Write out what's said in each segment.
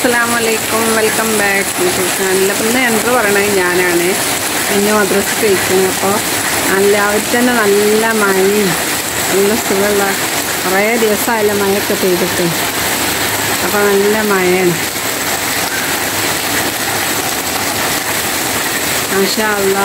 അസ്സലാമു അലൈക്കും welcome back YouTube channel അപ്പം ഇന്ന് എൻ്റർ പറയണത് ഞാനാണ് പിന്നെ മദ്രസ കഴിക്കുന്നത് അപ്പോൾ നല്ല അവർ തന്നെ നല്ല മഴയും നല്ല സുഖമുള്ള കുറേ ദിവസമായല്ലോ മഴയൊക്കെ പെയ്തിട്ട് അപ്പോൾ നല്ല മഴയാണ് മാഷാ അല്ലാ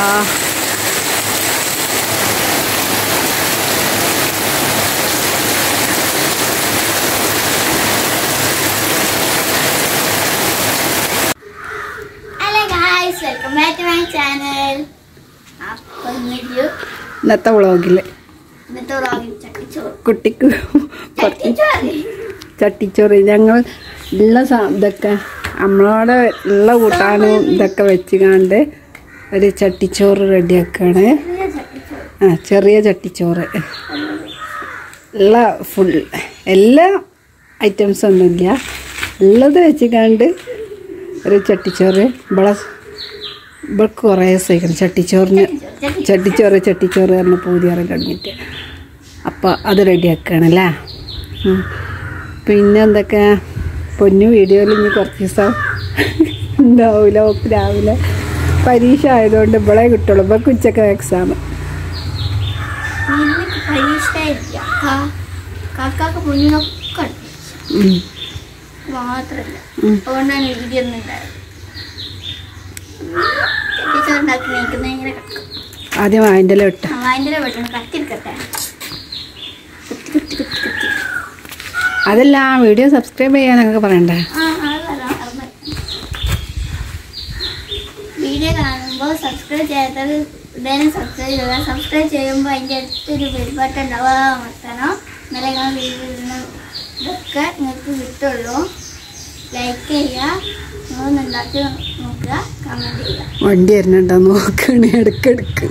hello guys welcome back to my channel അപ്പോൾ ഇന്നൊരു ഇന്നത്തെ വ്ളോഗിൽ ഇന്നത്തെ വ്ളോഗിൽ ചട്ടിച്ചോറ് കുട്ടിക്ക് കുറച്ച് ചട്ടിച്ചോറ് ചട്ടിച്ചോറ് ഞങ്ങൾ ഉള്ള സാ- ഇതൊക്കെ നമ്മളോടെ ഉള്ള കൂട്ടാനും ഇതൊക്കെ വെച്ചുകാണ്ട് ഒരു ചട്ടിച്ചോറ് റെഡിയാക്കാണ് ചെറിയ ചട്ടിച്ചോറ് ആ ചെറിയ ചട്ടിച്ചോറ് ഉള്ള ഫുൾ എല്ലാ ഐറ്റംസ് ഒന്നുമില്ല ഉള്ളത് വെച്ചുകാണ്ട് ഒരു ചട്ടിച്ചോറ് ഇവിടെ ഇവിടെ കുറേ സഹിക്കണം ചട്ടിച്ചോറിന് ചട്ടിച്ചോറ് ചട്ടിച്ചോറ് പറഞ്ഞ പൂതിയാറ് കഴിഞ്ഞിട്ട് അപ്പോൾ അത് റെഡിയാക്കുകയാണല്ലേ ഉം. പിന്നെ എന്തൊക്കെ പൊന്നു വീഡിയോയിൽ ഇനി കുറച്ച് ദിവസം ഉണ്ടാവില്ല ഓക്ക് രാവിലെ പരീക്ഷ ആയതുകൊണ്ട് ഇവിടെ കിട്ടുള്ളൂ ഇവർക്ക് ഉച്ചക്ക് എക്സാം നിനക്ക് പരീക്ഷ ഇല്ല കാക്കാക്ക് മുന്നൊക്കെ ഉണ്ട് മാത്രമല്ല അതുകൊണ്ടാണ് വീഡിയോ ഒന്നും ഉണ്ടായത് ചട്ടിച്ചോറ് ഉണ്ടാക്കി നീക്കുന്ന ഇങ്ങനെ കിടക്കും ആദ്യം അതിൻ്റെ ഇട്ട അതിൻ്റെ വെട്ടണം കത്തിരിക്കട്ടെ കുത്തി കുത്തി കുത്തി കുത്തി അതല്ല ആ വീഡിയോ സബ്സ്ക്രൈബ് ചെയ്യാനൊക്കെ പറയണ്ടേ ആ അത് വരാം അത് വരാം. വീഡിയോ കാണുമ്പോൾ സബ്സ്ക്രൈബ് ചെയ്യാത്തത് ഉടനെ സബ്സ്ക്രൈബ് ചെയ്യുക സബ്സ്ക്രൈബ് ചെയ്യുമ്പോൾ അതിൻ്റെ അടുത്തൊരു ബെൽ ബട്ടൺ ഉണ്ടാവുക അത് അമർത്തണം എന്നാലേ ഞങ്ങൾ വീഡിയോ ഇടുന്ന ഇതൊക്കെ നിങ്ങൾക്ക് കിട്ടുള്ളൂ ലൈക്ക് ചെയ്യുക നിങ്ങളൊന്ന് ഉണ്ടാക്കി നോക്കുക കമൻറ്റ് ചെയ്യുക വണ്ടി വരുന്നുണ്ടോ നോക്കണേ ഇടയ്ക്കിടക്ക്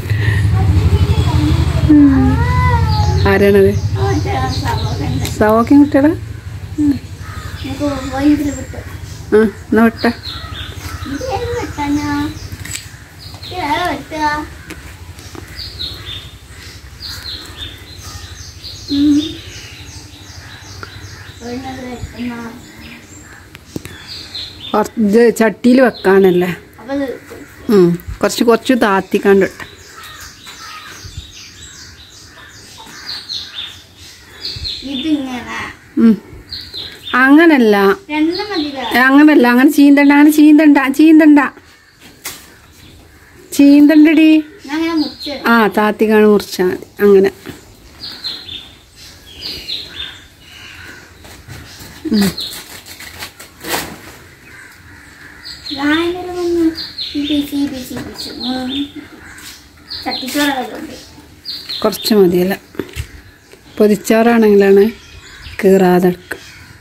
ആരാണത് ആ, മറ്റേ ആ സംഭവമൊക്കെ ഉണ്ട്. സവോക്കും കുട്ടിയുടെ നമുക്ക് പോയിന്റിൽ കിട്ടും ആ എന്നാ വിട്ട ഇത് ഏത് വെട്ടാനാ ഇത് ഏതാ വെട്ടുക ഉം. ഒരെണ്ണം വെട്ടുന്ന. കുറച്ച് ചട്ടിയിൽ വെക്കാനല്ലേ അപ്പൊ ഇത് ഉം. കുറച്ച് കുറച്ച് താത്തിക്കാണ്ട് ഇട്ട ഇതിങ്ങനെ ഉം. അങ്ങനല്ല രണ്ടും മതിയില്ല അങ്ങനല്ല അങ്ങനെ ചീന്തണ്ട അങ്ങനെ ചീന്തണ്ട ചീന്തണ്ട ചീന്തണ്ടടി ഞാൻ അങ്ങനെ മുറിച്ച് ആ താത്തിക്കാണ് മുറിച്ചാൽ മതി അങ്ങനെ ഭയങ്കര ഒന്ന് ഈ പീച്ച് ഈ പീച്ച് ഈ പീച്ച് ഉം. ചട്ടിച്ചോറായതുകൊണ്ട് കുറച്ച് മതിയല്ല പൊതിച്ചോറാണെങ്കിലാണ് കീറാതെ എടുക്കുക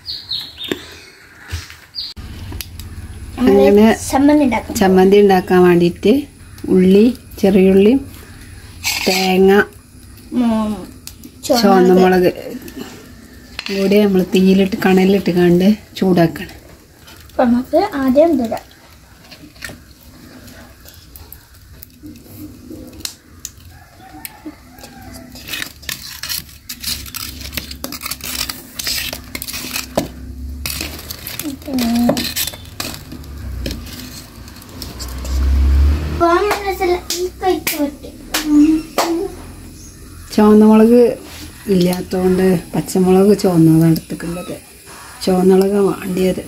അങ്ങനെ ചമ്മന്തി ഉണ്ടാക്കും ചമ്മന്തി ഉണ്ടാക്കാൻ വേണ്ടിയിട്ട് ഉള്ളി ചെറിയുള്ളി തേങ്ങ ഉം. ചുവന്ന മുളക് കൂടി നമ്മൾ തീയിലിട്ട് കണലിലിട്ട് കണ്ട് ചൂടാക്കണം അപ്പൊ നമുക്ക് ആദ്യം ഇതിടാം ചുവന്ന മുളക് ഇല്ലാത്തതുകൊണ്ട് പച്ചമുളക് ചുവന്നതാണ് എടുത്തിട്ടുള്ളത് ചുവന്നുളക് വേണ്ടിയത്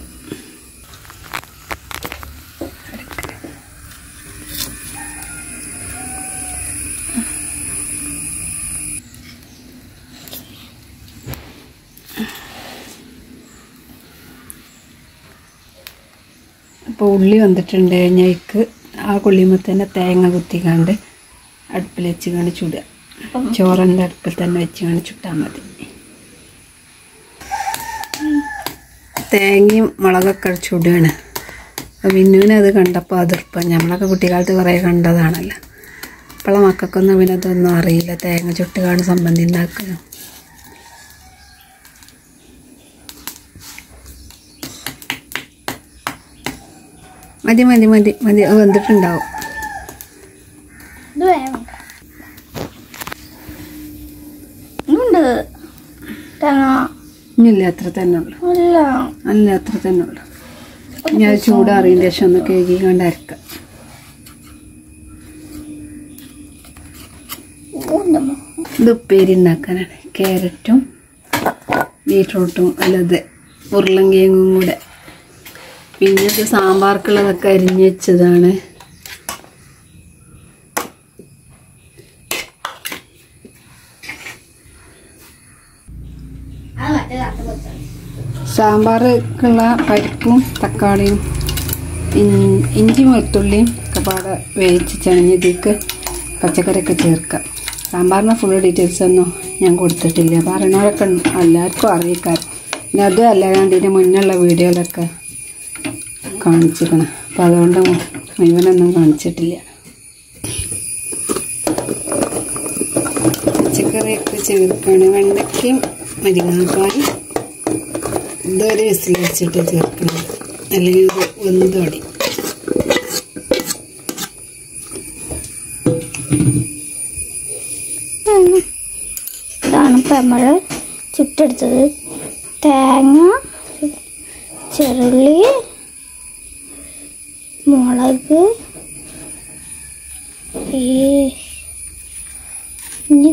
അപ്പോൾ ഉള്ളി വന്നിട്ടുണ്ട് ഞയ്ക്ക് ആ കൊള്ളിയുമ്പോൾ തന്നെ തേങ്ങ കുത്തിക്കാണ്ട് അടുപ്പിൽ വെച്ച് കണ്ട് ചുടുക ചോറിൻ്റെ അടുപ്പിൽ തന്നെ വെച്ച് കണ്ട് ചുട്ടാൽ മതി തേങ്ങയും മുളകൊക്കെ ചുടുകയാണ് അപ്പോൾ ബിന്നുവിനെ അത് കണ്ടപ്പോൾ അതിർപ്പം നമ്മളൊക്കെ കുട്ടിക്കാലത്ത് കുറേ കണ്ടതാണല്ലോ ഇപ്പോഴുള്ള മക്കൾക്കൊന്നും പിന്നെ അതൊന്നും അറിയില്ല തേങ്ങ ചുട്ടുകാണ് സംബന്ധി ഉണ്ടാക്കുക മതി മതി മതി മതി അത് വന്നിട്ടുണ്ടാവും ഇത് വേണം ഉണ്ട് തേങ്ങ ഇനിയില്ല അത്ര തന്നെ ഉള്ളു അല്ല അല്ല അത്ര തന്നെ ഉള്ളു ഞാൻ ചൂടാറിയതിന് ശേഷം ഒന്ന് കഴുകി കൊണ്ട് അരക്കാം ഇത് ഉപ്പേരി ഉണ്ടാക്കാനാണ് ക്യാരറ്റും ബീട്രൂട്ടും അല്ലാതെ ഉരുളങ്കിഴങ്ങും കൂടെ പിന്നെ ഇത് സാമ്പാർക്കുള്ളതൊക്കെ അരിഞ്ഞ് വെച്ചതാണ് അത് മറ്റേ കത്ത് കൊടുത്തത് സാമ്പാർക്കുള്ള പരിപ്പും തക്കാളിയും ഇൻ- ഇഞ്ചി വെളുത്തുള്ളിയും ഒക്കെ പാടെ വേവിച്ച് ചണഞ്ഞതിലേക്ക് പച്ചക്കറിയൊക്കെ ചേർക്കാം സാമ്പാറിന് ഫുൾ ഡീറ്റെയിൽസ് ഒന്നും ഞാൻ കൊടുത്തിട്ടില്ല പറയണവരൊക്കെ ഉണ്ട്. എല്ലാവർക്കും അറിയിക്കാൻ പിന്നെ അതും അല്ല ഞാൻ ഇതിന് മുന്നുള്ള വീഡിയോയിലൊക്കെ കാണിച്ചിരിക്കണം അപ്പം അതുകൊണ്ട് മുഴുവനൊന്നും കാണിച്ചിട്ടില്ല പച്ചക്കറിയൊക്കെ ചേർക്കുകയാണ് വെണ്ടയ്ക്കയും മുരിങ്ങാക്കായും ഇതൊരു വിസിലടിച്ചിട്ട് ചേർക്കണം അല്ലെങ്കിൽ ഇത് വെന്തോടി ഇതാണ് ഇപ്പം നമ്മൾ ചുട്ടെടുത്തത് തേങ്ങ ചെറുള്ളി മുളക് ഈ ഇനി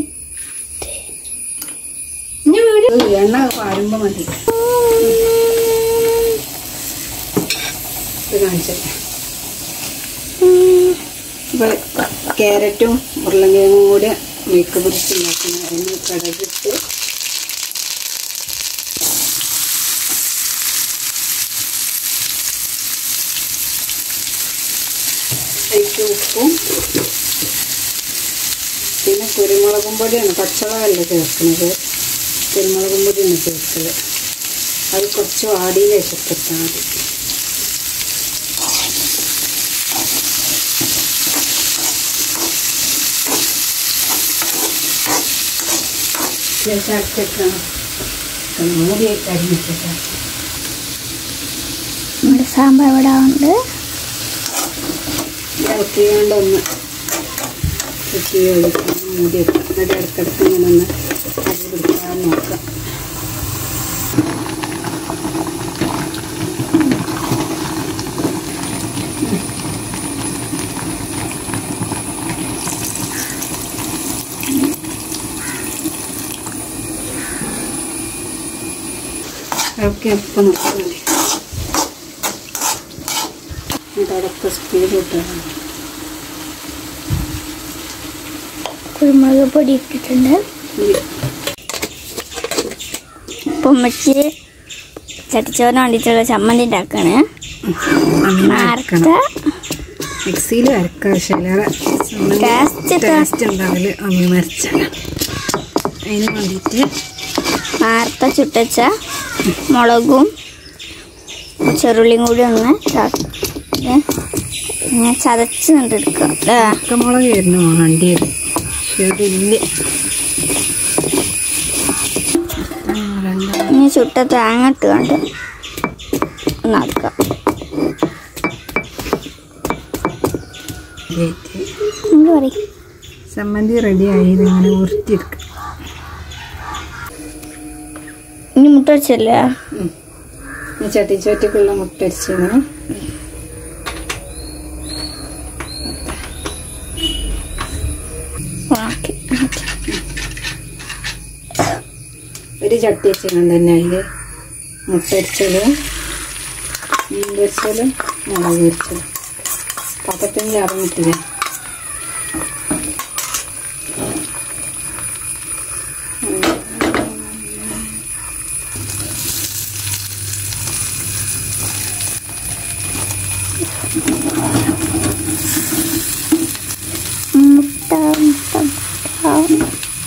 എണ്ണ പാരുമ്പോൾ മതി ഇത് കാണിച്ചത് ഇപ്പോൾ ക്യാരറ്റും ഉരുളങ്കിഴങ്ങും കൂടി മെഴുക്ക് പൊരിച്ച് ഉണ്ടാക്കുന്ന അതിന് കടകിട്ട് അതിലേക്ക് ഉപ്പും പിന്നെ കുരുമുളകും പൊടിയാണ് പച്ചമുളകല്ല ചേർക്കുന്നത് കുരുമുളകും പൊടിയാണ് ചേർത്തത് അത് കുറച്ച് വാടിയിൽ വെച്ചിട്ടെടുത്താൽ മതി ശേഷം അരച്ചേക്കണം മൂടിയായിട്ട് അരിഞ്ഞിട്ടേക്കാം നമ്മുടെ സാമ്പാർ ഇവിടെ ഉണ്ട് ഇളക്കിയാണ്ട് ഒന്ന് കുത്തി ഒഴിക്കാൻ മൂടി വെക്കാം എന്നിട്ട് ഇടയ്ക്കിടയ്ക്ക് ഇങ്ങനെ ഒന്ന് അരി പിടിക്കാൻ നോക്കാം ഇളക്കി അപ്പം നോക്കാൻ മതി എന്നിട്ട് അടക്ക സ്പീഡ് ഇട്ടാൽ കുരുമുളക് പൊടി ഇട്ടിട്ടുണ്ട് ഇപ്പം ഉമ്മച്ചി ചട്ടിച്ചോറിന് വേണ്ടിയിട്ടുള്ള ചമ്മന്തി ഉണ്ടാക്കാണ് അരക്കണം മിക്സിയിൽ അരക്കാം പക്ഷേ അതിലേറെ ടേസ്റ്റ് ടേസ്റ്റ് ഉണ്ടാവില്ല അമ്മി മരച്ചാണ് അതിന് വേണ്ടിയിട്ട് നേരത്തെ ചുട്ടച്ച മുളകും ചെറുള്ളിയും കൂടി ഒന്ന് ഇതാക്കി ഇങ്ങനെ ചതച്ച് നിന്നെടുക്കുക അല്ലേ ഉണക്കമുളകായിരുന്നു വേണ്ടി വരും പക്ഷെ അതില്ല ഇനി ചുട്ട തേങ്ങ ഇട്ട് കണ്ട് നടക്കാം എന്ത് പറയും ചമ്മന്തി റെഡി ആയി ഇതിങ്ങനെ ഉരുട്ടിയെടുക്കുക ഇനി മുട്ട വെച്ചല്ലേ ഈ ചട്ടിച്ചോറ്റക്കുള്ള മുട്ട അരിച്ചത് ഓക്കെ ഒരു ചട്ടി വെച്ചുകൊണ്ട് തന്നെ അതിൽ മുട്ട അരിച്ചതും മീൻ പൊരിച്ചതും മുളക് പൊരിച്ചതും പാത്രത്തിൽ അറിഞ്ഞിട്ടില്ലേ മുട്ട മുട്ട മുട്ട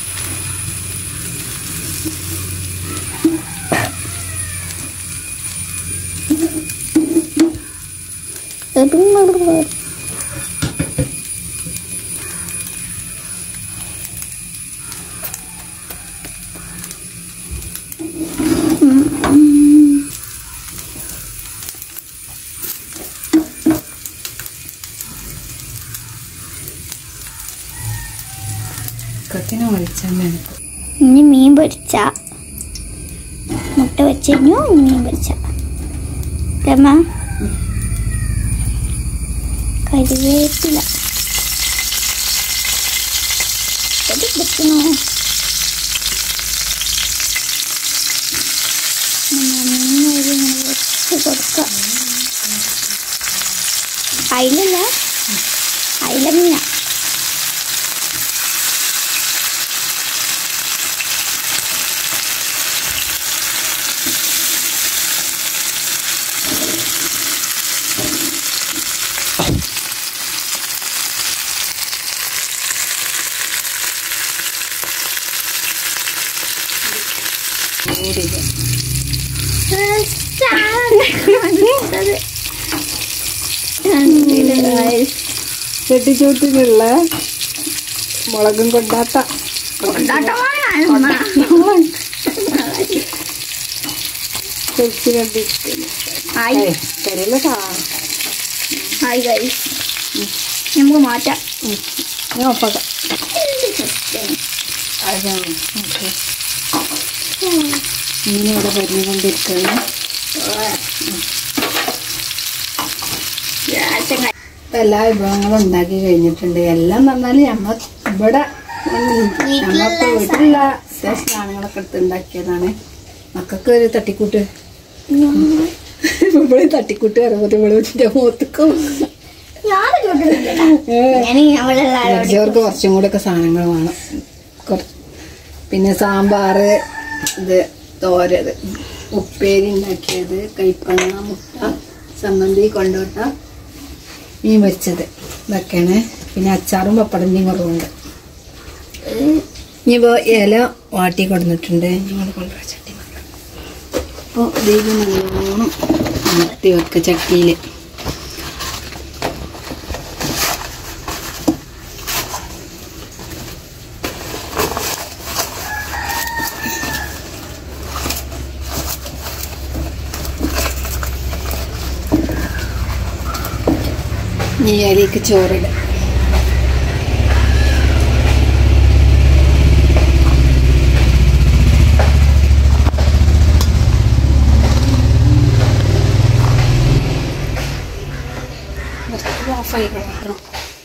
കത്തിന് വലിച്ചെണ്ണ ഇനി മീൻ പൊരിച്ച മുട്ട വെച്ച് കഴിഞ്ഞു ഇനി മീൻ പൊരിച്ച രമ ഉം. കരിവേപ്പില ഇത് കിട്ടണോ നന്നായി ഇങ്ങനെ വെച്ച് കൊടുക്കാം അയിലല്ല അയില മീന ചെട്ടിച്ചൂട്ടിലുള്ള മുളകും കൊണ്ടാത്ത കുറച്ച് കണ്ടിരിക്കുന്നു ആയി തരല്ലട്ടാ ആയി ഗൈസ് നമുക്ക് മാറ്റാം ഞാൻ ഒപ്പാക്കാം അതാണ് ഓക്കെ ഇങ്ങനെ ഇവിടെ പറഞ്ഞുകൊണ്ടിരിക്കുന്നു ഇപ്പം എല്ലാ വിഭവങ്ങളും ഉണ്ടാക്കി കഴിഞ്ഞിട്ടുണ്ട് എല്ലാം പറഞ്ഞാൽ നമ്മ ഇവിടെ നമ്മൾക്ക് വീട്ടിലുള്ള സാധനങ്ങളൊക്കെ എടുത്ത് ഉണ്ടാക്കിയതാണ് മക്കൾക്ക് ഒരു തട്ടിക്കൂട്ട് ഇവിടെ തട്ടിക്കൂട്ട് വരുമ്പോൾ ഇവിടെ മുഖത്തേക്കും ഞാൻ അവിടെ അവർക്ക് കുറച്ചും കൂടെ ഒക്കെ സാധനങ്ങൾ വേണം കുറച്ച് പിന്നെ സാമ്പാർ ഇത് തോരത് ഉപ്പേരി ഉണ്ടാക്കിയത് കൈപ്പങ്ങ മുട്ട ചമ്മന്തി കൊണ്ടോട്ട മീൻ പൊരിച്ചത് ഇതൊക്കെയാണ് പിന്നെ അച്ചാറും പപ്പടൻ്റെയും കുറവുണ്ട് ഇനിയിപ്പോൾ ഇല വാട്ടി കൊടുത്തിട്ടുണ്ട് ഞങ്ങൾ കൊണ്ടുവരാ ചട്ടി അപ്പോൾ ഇത് നല്ലോണം അമർത്തി വെക്കുക ചട്ടിയിൽ ഇനി അതിലേക്ക് ചോറിടുക ഓഫായി കളയണം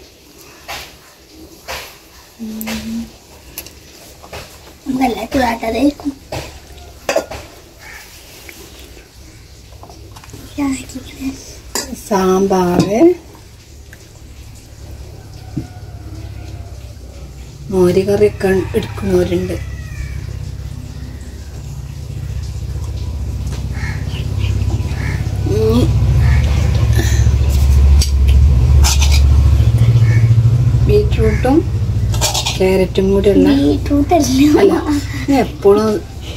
നമുക്കല്ല ചൂടാട്ടത് സാമ്പാർ മോര് കറിയൊക്കെ എടുക്കുന്നവരുണ്ട് ഇനി ബീട്രൂട്ടും ക്യാരറ്റും കൂടിയുള്ള ബീട്രൂട്ട് അല്ല ഞാൻ എപ്പോഴും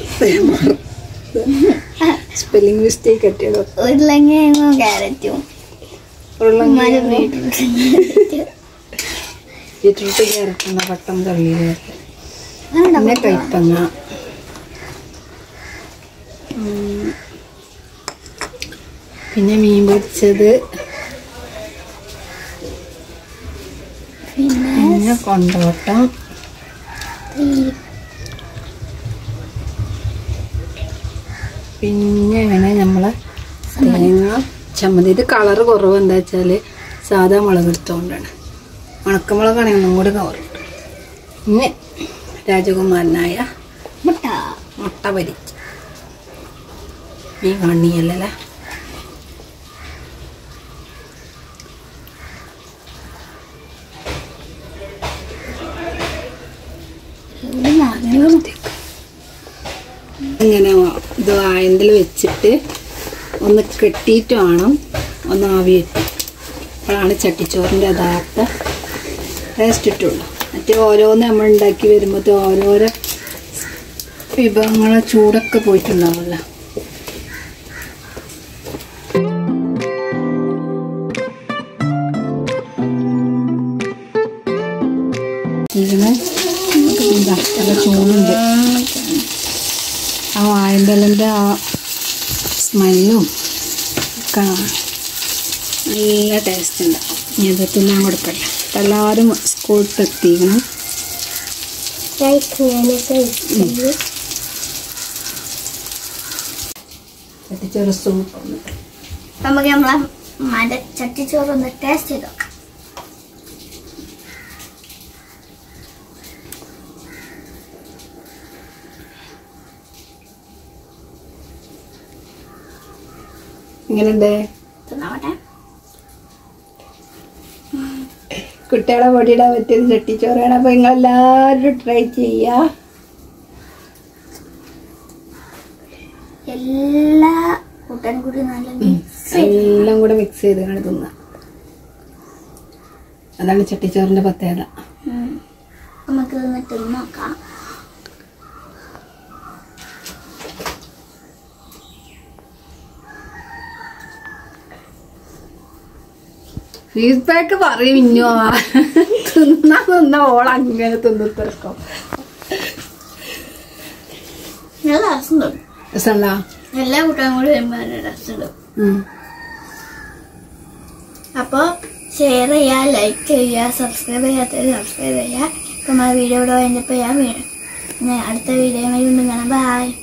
സ്പെല്ലിംഗ് മിസ്റ്റേക്ക് കട്ടിയത് ഉരുളങ്ങയും ക്യാരറ്റും ഉരുളങ്കിഴങ്ങും ബീട്രൂട്ട് ബീട്രൂട്ട് ക്യാരറ്റുന്ന പട്ടം തള്ളിയത് പിന്നെ കൈപ്പങ്ങ ഉം. പിന്നെ മീൻ പൊരിച്ചത് പിന്നെ പിന്നെ കൊണ്ടോട്ടം ഈ പിന്നെയാണ് നമ്മളെ തേങ്ങ ചമ്മന്തി ഇത് കളറ് കുറവ് എന്താ വെച്ചാൽ സാധാ മുളക് എടുത്തുകൊണ്ടാണ് ഉണക്കമുളകാണെങ്കിൽ ഒന്നും കൂടി കവറുണ്ട് ഇനി രാജകുമാരനായ മുട്ട മുട്ട പൊരിച്ച് മീൻ കണ്ണിയല്ലേ ഇത് മഞ്ഞ ഇങ്ങനെ ഇത് വായന്തിൽ വെച്ചിട്ട് ഒന്ന് കെട്ടിയിട്ട് വേണം ഒന്ന് ആവി വെക്കും അപ്പോഴാണ് ചട്ടിച്ചോറിൻ്റെ യഥാർത്ഥ ടേസ്റ്റ് ഇട്ടുള്ളൂ മറ്റേ ഓരോന്ന് നമ്മൾ ഉണ്ടാക്കി വരുമ്പോഴത്തെ ഓരോരോ വിഭവങ്ങളെ ചൂടൊക്കെ പോയിട്ടുണ്ടാവുമല്ലോ ഇതിന് എന്താ നല്ല ചൂടുണ്ട് ആ വായന്തലിൻ്റെ ആ സ്മെല്ലും ഒക്കെ നല്ല ടേസ്റ്റ് ഉണ്ട് ഇനി ഇത് തിന്നാൻ കൊടുക്കട്ടെ അപ്പം എല്ലാവരും സ്കൂളിൽ എത്തിക്കണം ചട്ടിച്ചോറ് സൂപ്പ് നമുക്ക് നമ്മളെ മര ചട്ടിച്ചോറ് ഒന്ന് ടേസ്റ്റ് ചെയ്ത് നോക്കാം എങ്ങനെയുണ്ട് തിന്നോട്ടെ കുട്ടികളെ പൊടിയിടാൻ പറ്റിയത് ചട്ടിച്ചോറാണ് അപ്പോൾ നിങ്ങളെല്ലാവരും ട്രൈ ചെയ്യുക എല്ലാ കൂട്ടാൻ കൂടി നല്ല മിക്സ് എല്ലാം കൂടെ മിക്സ് ചെയ്ത് കാണി തിന്നുക അതാണ് ചട്ടിച്ചോറിൻ്റെ പ്രത്യേകത നമുക്ക് തിന്നിട്ട് നോക്കാം ഫീഡ്ബാക്ക് പറയും ഇഞ്ഞോ തിന്നാ തിന്ന ഓൾ അങ്ങനെ തിന്നു തീർക്കും നല്ല രസമുണ്ട് രസമുണ്ടോ എല്ലാ കൂട്ടാൻ കൂടി വരുമ്പോൾ നല്ല രസമുണ്ട് അപ്പോൾ ഷെയർ ചെയ്യുക ലൈക്ക് ചെയ്യുക സബ്സ്ക്രൈബ് ചെയ്യാത്തവർ സബ്സ്ക്രൈബ് ചെയ്യുക ഇപ്പം ആ വീഡിയോ ഇവിടെ കഴിഞ്ഞപ്പോൾ ഞാൻ വീഴും പിന്നെ അടുത്ത വീഡിയോ വീണ്ടും കാണാം ബൈ